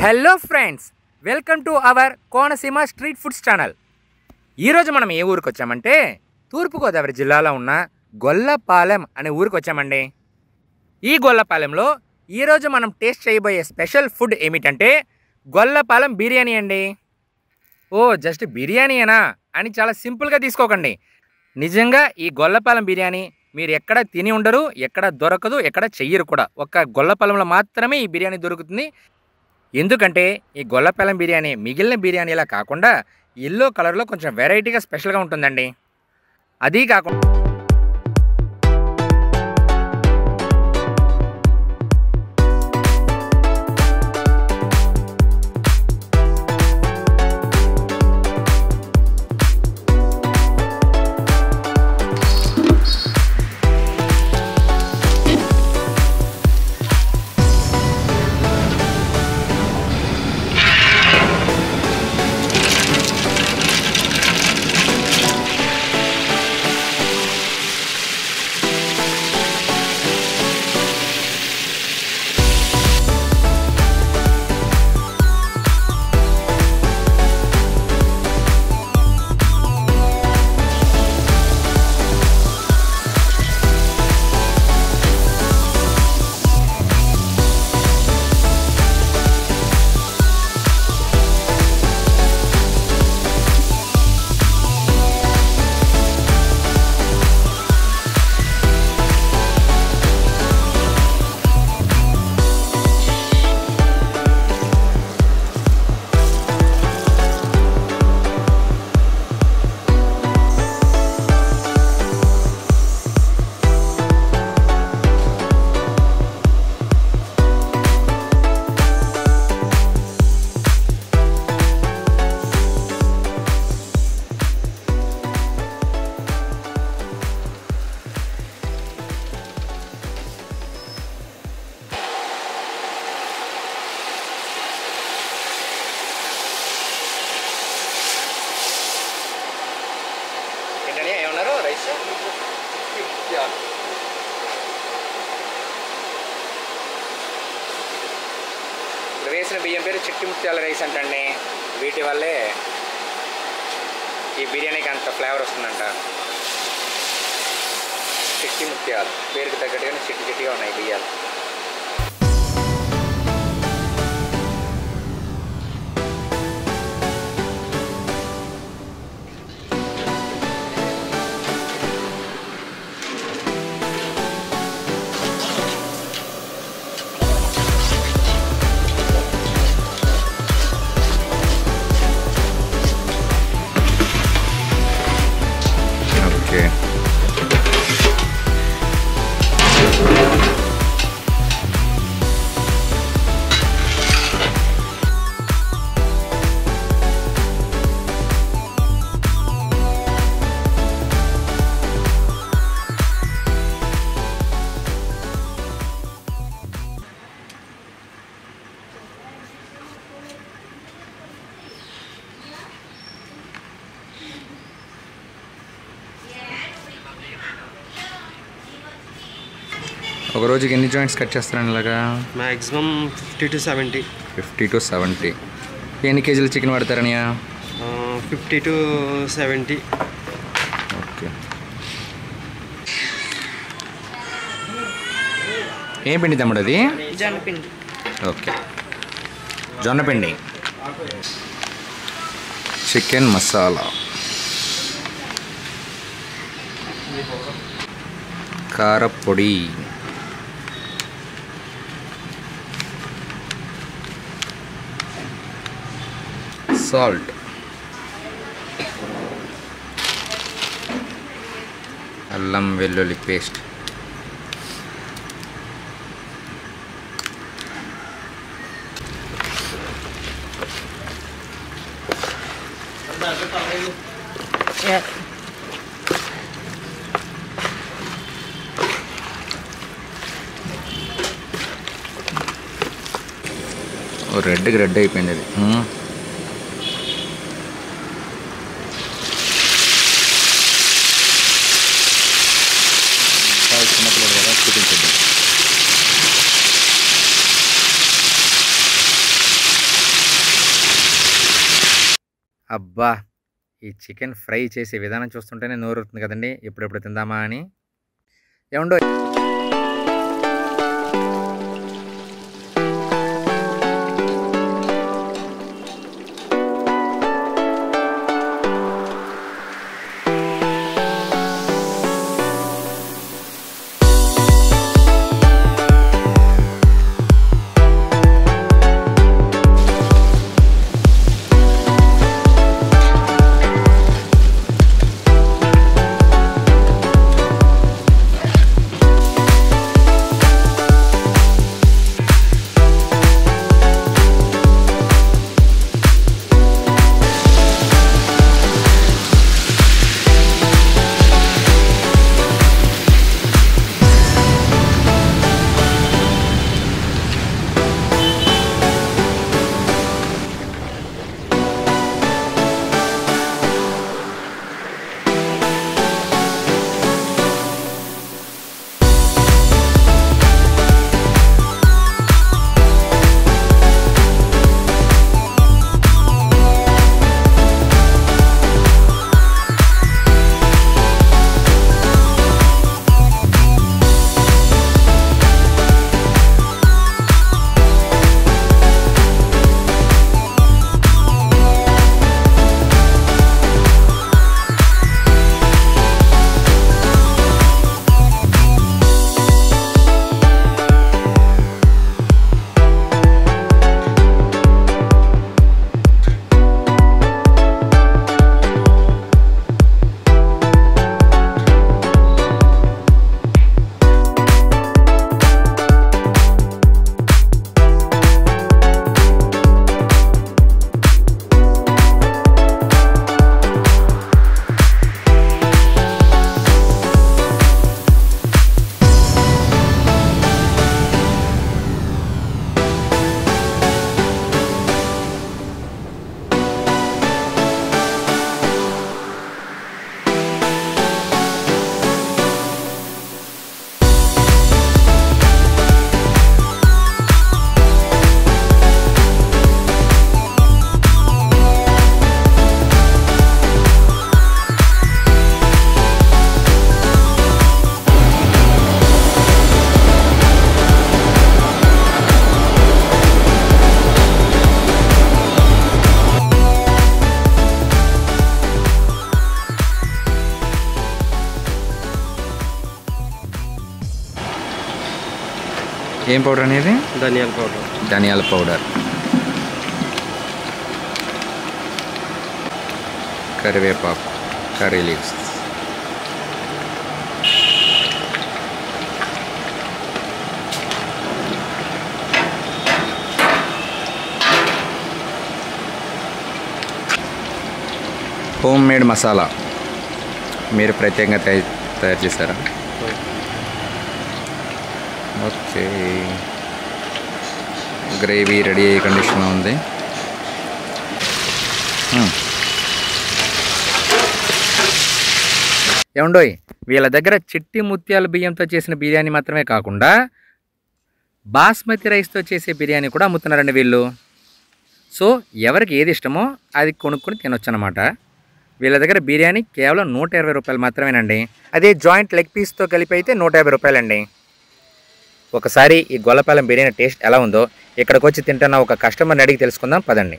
Hello friends welcome to our Konaseema street foods channel ఈరోజు మనం ఏ ఊరికి వచ్చామంటే తూర్పుగోదావరి జిల్లాలో ఉన్న గొల్లపాలెం అనే ఊరికి వచ్చామండి ఈ గొల్లపాలెంలో ఈరోజు మనం టేస్ట్ చేయబోయే స్పెషల్ ఫుడ్ ఏమిటంటే గొల్లపాలెం బిర్యానీ అండి ఓ జస్ట్ బిర్యానీయేనా అని చాలా సింపుల్గా తీసుకోకండి నిజంగా ఈ గొల్లపాలెం బిర్యానీ మీరు ఎక్కడ తిని ఉండరు ఎక్కడ దొరకదు ఎక్కడ చెయ్యరు కూడా ఒక్క గొల్లపాలెంలో మాత్రమే ఈ బిర్యానీ దొరుకుతుంది ఎందుకంటే ఈ గొల్లపాలెం బిర్యానీ మిగిలిన బిర్యానీలా కాకుండా ఎల్లో కలర్లో కొంచెం వెరైటీగా స్పెషల్గా ఉంటుందండి అదీ కాకుండా ఏంటని ఏమన్నారు రైస్ ఇప్పుడు వేసిన బియ్యం పేరు చిట్టి ముత్యాల రైస్ అంటండి వీటి వల్లే ఈ బిర్యానీకి అంత ఫ్లేవర్ వస్తుందంట చిట్టి ముత్యాలు పేరుకి తగ్గట్టుగానే చిట్టి చిట్టిగా ఉన్నాయి బియ్యాలు ఓకే ఒక రోజుకి ఎన్ని జాయింట్స్ కట్ చేస్తారని ఇలాగా maximum fifty to seventy fifty to seventy ఎన్ని కేజీలు చికెన్ పడతారనియా ఫిఫ్టీ టు సెవెంటీ ఓకే ఏం పిండి తమ్ముడు అది జనపిండి ఓకే జొన్నపిండి చికెన్ మసాలా కారపొడి సాల్ట్ అల్లం వెల్లుల్లి పేస్ట్ ఓ రెడ్కి రెడ్ అయిపోయింది అది మ్మ్. చాలా చిన్నపిల్లడు కదా చూపించద్దు అబ్బా ఈ చికెన్ ఫ్రై చేసే విధానం చూస్తుంటేనే నోరుతుంది కదండి ఎప్పుడెప్పుడు తిందామా అని ఏమండో ఏం పౌడర్ అనేది ధనియాల పౌడర్ ధనియాల పౌడర్ కరివేపాకు curry leaves home made masala మీరు ప్రత్యేకంగా తయారు తయారు చేశారా ఓకే గ్రేవీ రెడీ అయ్యే కండిషన్లో ఉంది ఏమండోయ్ వీళ్ళ దగ్గర చిట్టి ముత్యాల బియ్యంతో చేసిన బిర్యానీ మాత్రమే కాకుండా బాస్మతి రైస్తో చేసే బిర్యానీ కూడా అమ్ముతున్నారండి వీళ్ళు సో ఎవరికి ఏది ఇష్టమో అది కొనుక్కొని తినొచ్చు అనమాట వీళ్ళ దగ్గర బిర్యానీ కేవలం నూట ఇరవై రూపాయలు మాత్రమేనండి అదే జాయింట్ లెగ్ పీస్తో కలిపి అయితే నూట యాభై రూపాయలండి ఒకసారి ఈ గొల్లపాలెం బిర్యానీ టేస్ట్ ఎలా ఉందో ఇక్కడికి వచ్చి తింటున్న ఒక కస్టమర్ని అడిగి తెలుసుకుందాం పదండి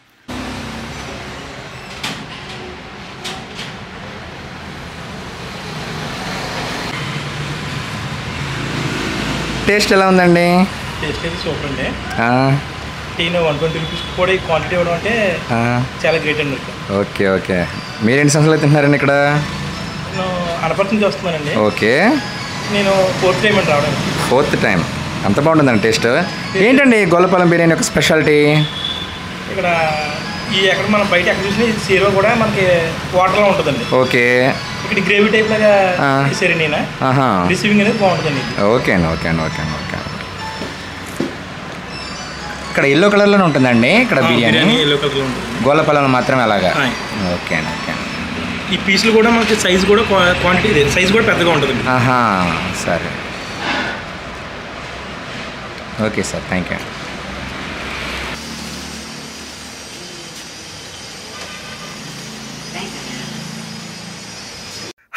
టేస్ట్ ఎలా ఉందండి టేస్ట్ అయితే సూపర్ అండి ఆ, టీను వన్ ట్వంటీ రూపీస్ కూడా ఈ క్వాంటిటీ ఇవ్వడం అంటే ఆ, చాలా గ్రేట్ అండి ఓకే ఓకే మీరు ఎన్ని సంవత్సరాలు తింటున్నారండి ఇక్కడ నేను అనపర్తి నుంచి వస్తున్నానండి ఓకే నేను ఫోర్త్ టైం అండి రావడం ఫోర్త్ టైం అంత బాగుంటుందండి టేస్ట్ ఏంటండి గొల్లపాలెం బిర్యానీ యొక్క స్పెషాలిటీ ఇక్కడ ఈ ఎక్కడ మనం బయట ఎక్కడ చూసినా ఈ సీరో కూడా మనకి వాటర్లో ఉంటుందండి ఓకే ఇక్కడ గ్రేవీ టైప్ లాగా ఆ. సరే నేను ఆహా రిసీవింగ్ అనేది బాగుంటుందండి ఇది. ఓకే అండి ఓకే అండి ఓకే అండి ఓకే ఇక్కడ ఎల్లో కలర్లోనే ఉంటుందండి ఇక్కడ ఆ, బిర్యానీ బిర్యానీ ఎల్లో కలర్లో ఉంటుంది గోల్లపాలెం మాత్రమే అలాగా ఆయ్. ఓకే అండి ఓకే అండి ఈ పీసులు కూడా మనకి సైజ్ కూడా క్వాంటిటీ సైజ్ కూడా పెద్దగా ఉంటుందండి ఆహా సరే ఓకే సార్ థ్యాంక్ యూ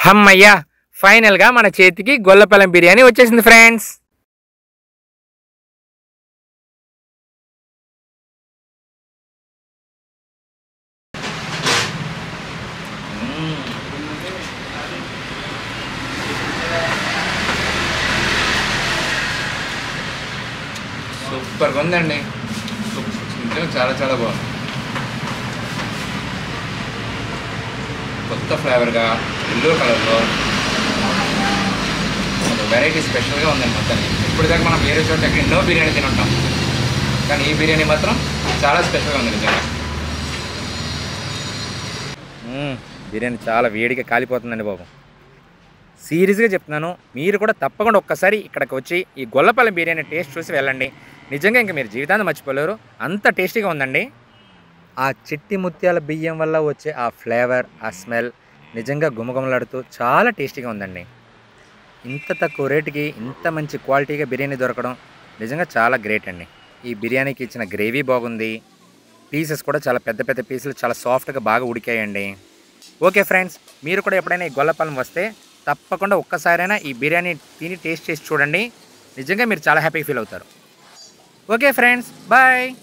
హమ్మయ్యా ఫైనల్గా మన చేతికి గొల్లపల్లం బిర్యానీ వచ్చేసింది ఫ్రెండ్స్ సూపర్గా ఉందండి నిజంగా చాలా చాలా బాగుంది కొత్త ఫ్లేవర్గా ఎల్లో కలర్లో వెరైటీ స్పెషల్గా ఉందండి మొత్తానికి ఇప్పటిదాకా మనం వేరే చోట ఎక్కడ ఎన్నో బిర్యానీ తిని ఉంటాం కానీ ఈ బిర్యానీ మాత్రం చాలా స్పెషల్గా ఉంది నిజంగా బిర్యానీ చాలా వేడిగా కాలిపోతుందండి బాబు సీరియస్గా చెప్తున్నాను మీరు కూడా తప్పకుండా ఒక్కసారి ఇక్కడికి వచ్చి ఈ గొల్లపల్లి బిర్యానీ టేస్ట్ చూసి వెళ్ళండి నిజంగా ఇంకా మీరు జీవితాన్ని మర్చిపోలేరు అంత టేస్టీగా ఉందండి ఆ చిట్టి ముత్యాల బియ్యం వల్ల వచ్చే ఆ ఫ్లేవర్ ఆ స్మెల్ నిజంగా గుమగుమలాడుతూ చాలా టేస్టీగా ఉందండి ఇంత తక్కువ రేటుకి ఇంత మంచి క్వాలిటీగా బిర్యానీ దొరకడం నిజంగా చాలా గ్రేట్ అండి ఈ బిర్యానీకి ఇచ్చిన గ్రేవీ బాగుంది పీసెస్ కూడా చాలా పెద్ద పెద్ద పీసులు చాలా సాఫ్ట్గా బాగా ఉడికాయండి ఓకే ఫ్రెండ్స్ మీరు కూడా ఎప్పుడైనా ఈ గొల్లపాలెం వస్తే తప్పకుండా ఒక్కసారైనా ఈ బిర్యానీ తిని టేస్ట్ చేసి చూడండి నిజంగా మీరు చాలా హ్యాపీ ఫీల్ అవుతారు ఓకే ఫ్రెండ్స్ బాయ్